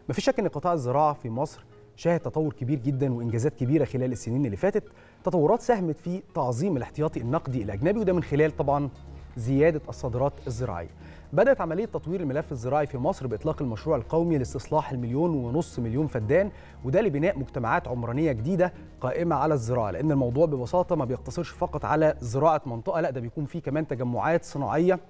مفيش شك ان قطاع الزراعه في مصر شهد تطور كبير جدا وانجازات كبيره خلال السنين اللي فاتت تطورات ساهمت في تعظيم الاحتياطي النقدي الاجنبي وده من خلال طبعا زياده الصادرات الزراعيه بدات عمليه تطوير الملف الزراعي في مصر باطلاق المشروع القومي لاستصلاح المليون ونص مليون فدان وده لبناء مجتمعات عمرانيه جديده قائمه على الزراعه لان الموضوع ببساطه ما بيقتصرش فقط على زراعه منطقه لا ده بيكون فيه كمان تجمعات صناعيه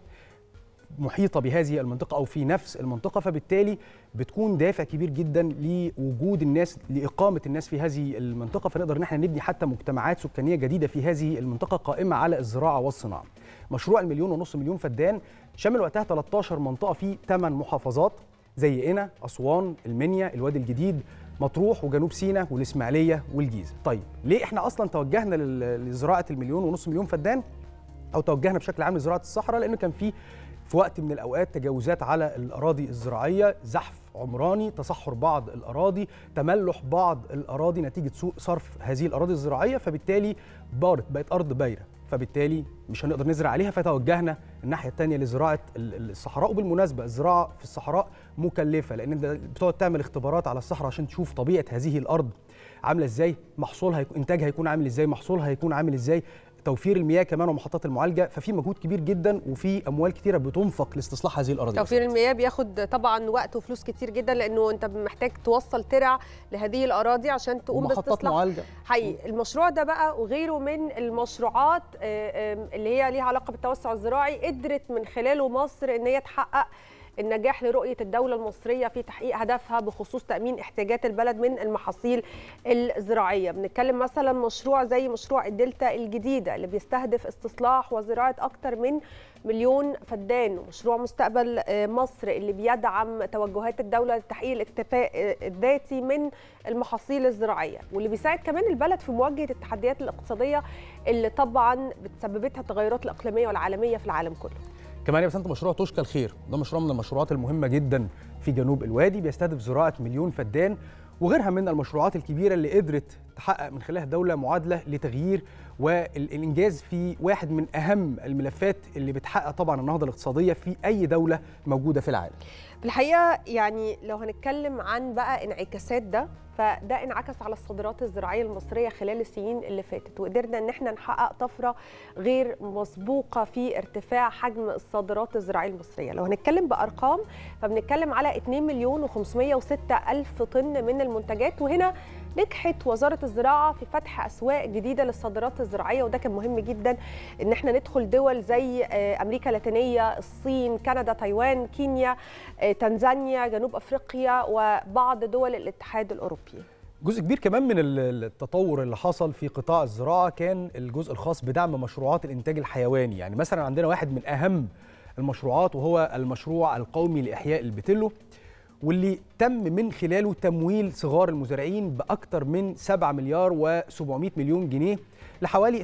محيطة بهذه المنطقة أو في نفس المنطقة فبالتالي بتكون دافع كبير جدا لوجود الناس لإقامة الناس في هذه المنطقة فنقدر إن احنا نبني حتى مجتمعات سكانية جديدة في هذه المنطقة قائمة على الزراعة والصناعة. مشروع المليون ونص مليون فدان شمل وقتها 13 منطقة في 8 محافظات زي قنا، أسوان، المنيا، الوادي الجديد، مطروح وجنوب سيناء والإسماعيلية والجيزة. طيب ليه احنا أصلا توجهنا لزراعة المليون ونص مليون فدان؟ أو توجهنا بشكل عام لزراعة الصحراء لأنه كان في في وقت من الاوقات تجاوزات على الاراضي الزراعيه زحف عمراني تصحر بعض الاراضي تملح بعض الاراضي نتيجه سوء صرف هذه الاراضي الزراعيه فبالتالي بارت بقت ارض بايره فبالتالي مش هنقدر نزرع عليها فتوجهنا الناحيه الثانيه لزراعه الصحراء وبالمناسبه الزراعه في الصحراء مكلفه لان انت بتقعد تعمل اختبارات على الصحراء عشان تشوف طبيعه هذه الارض عامله ازاي محصولها انتاجها هيكون عامل ازاي محصولها هيكون عامل ازاي توفير المياه كمان ومحطات المعالجه ففي مجهود كبير جدا وفي اموال كتيره بتنفق لاستصلاح هذه الاراضي توفير المياه بياخد طبعا وقت وفلوس كتير جدا لانه انت محتاج توصل ترع لهذه الاراضي عشان تقوم ومحطات معالجه حقيقي المشروع ده بقى وغيره من المشروعات اللي هي ليها علاقه بالتوسع الزراعي قدرت من خلاله مصر ان هي تحقق النجاح لرؤيه الدوله المصريه في تحقيق هدفها بخصوص تامين احتياجات البلد من المحاصيل الزراعيه بنتكلم مثلا مشروع زي مشروع الدلتا الجديده اللي بيستهدف استصلاح وزراعه اكثر من مليون فدان مشروع مستقبل مصر اللي بيدعم توجهات الدوله لتحقيق الاكتفاء الذاتي من المحاصيل الزراعيه واللي بيساعد كمان البلد في مواجهه التحديات الاقتصاديه اللي طبعا بتسببتها التغيرات الاقليميه والعالميه في العالم كله كمان يا بسنت مشروع توشكا الخير ده مشروع من المشروعات المهمه جدا في جنوب الوادي بيستهدف زراعه مليون فدان وغيرها من المشروعات الكبيره اللي قدرت تحقق من خلالها الدوله معادله لتغيير والانجاز في واحد من اهم الملفات اللي بتحقق طبعا النهضه الاقتصاديه في اي دوله موجوده في العالم. في الحقيقه يعني لو هنتكلم عن بقى انعكاسات ده فده انعكس على الصادرات الزراعيه المصريه خلال السنين اللي فاتت وقدرنا ان احنا نحقق طفره غير مسبوقه في ارتفاع حجم الصادرات الزراعيه المصريه لو هنتكلم بارقام فبنتكلم على 2 مليون و506 الف طن من المنتجات وهنا نجحت وزاره الزراعه في فتح اسواق جديده للصادرات الزراعيه وده كان مهم جدا ان احنا ندخل دول زي امريكا اللاتينيه الصين كندا تايوان كينيا تنزانيا جنوب افريقيا وبعض دول الاتحاد الاوروبي جزء كبير كمان من التطور اللي حصل في قطاع الزراعه كان الجزء الخاص بدعم مشروعات الانتاج الحيواني يعني مثلا عندنا واحد من اهم المشروعات وهو المشروع القومي لاحياء البتلو واللي تم من خلاله تمويل صغار المزارعين باكثر من 7 مليار و700 مليون جنيه لحوالي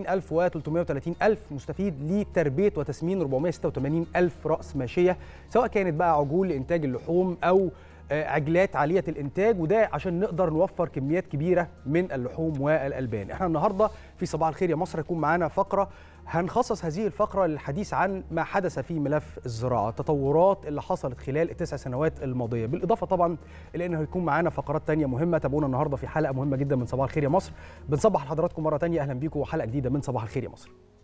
42330 ألف مستفيد لتربية وتسمين 486 ألف رأس ماشية سواء كانت بقى عجول لإنتاج اللحوم أو عجلات عالية الإنتاج وده عشان نقدر نوفر كميات كبيرة من اللحوم والألبان احنا النهاردة في صباح الخير يا مصر هيكون معانا فقرة هنخصص هذه الفقرة للحديث عن ما حدث في ملف الزراعة التطورات اللي حصلت خلال التسع سنوات الماضية بالإضافة طبعا إلى أنه هيكون معانا فقرات تانية مهمة تابعونا النهاردة في حلقة مهمة جدا من صباح الخير يا مصر بنصبح لحضراتكم مرة تانية أهلا بيكم وحلقة جديدة من صباح الخير يا مصر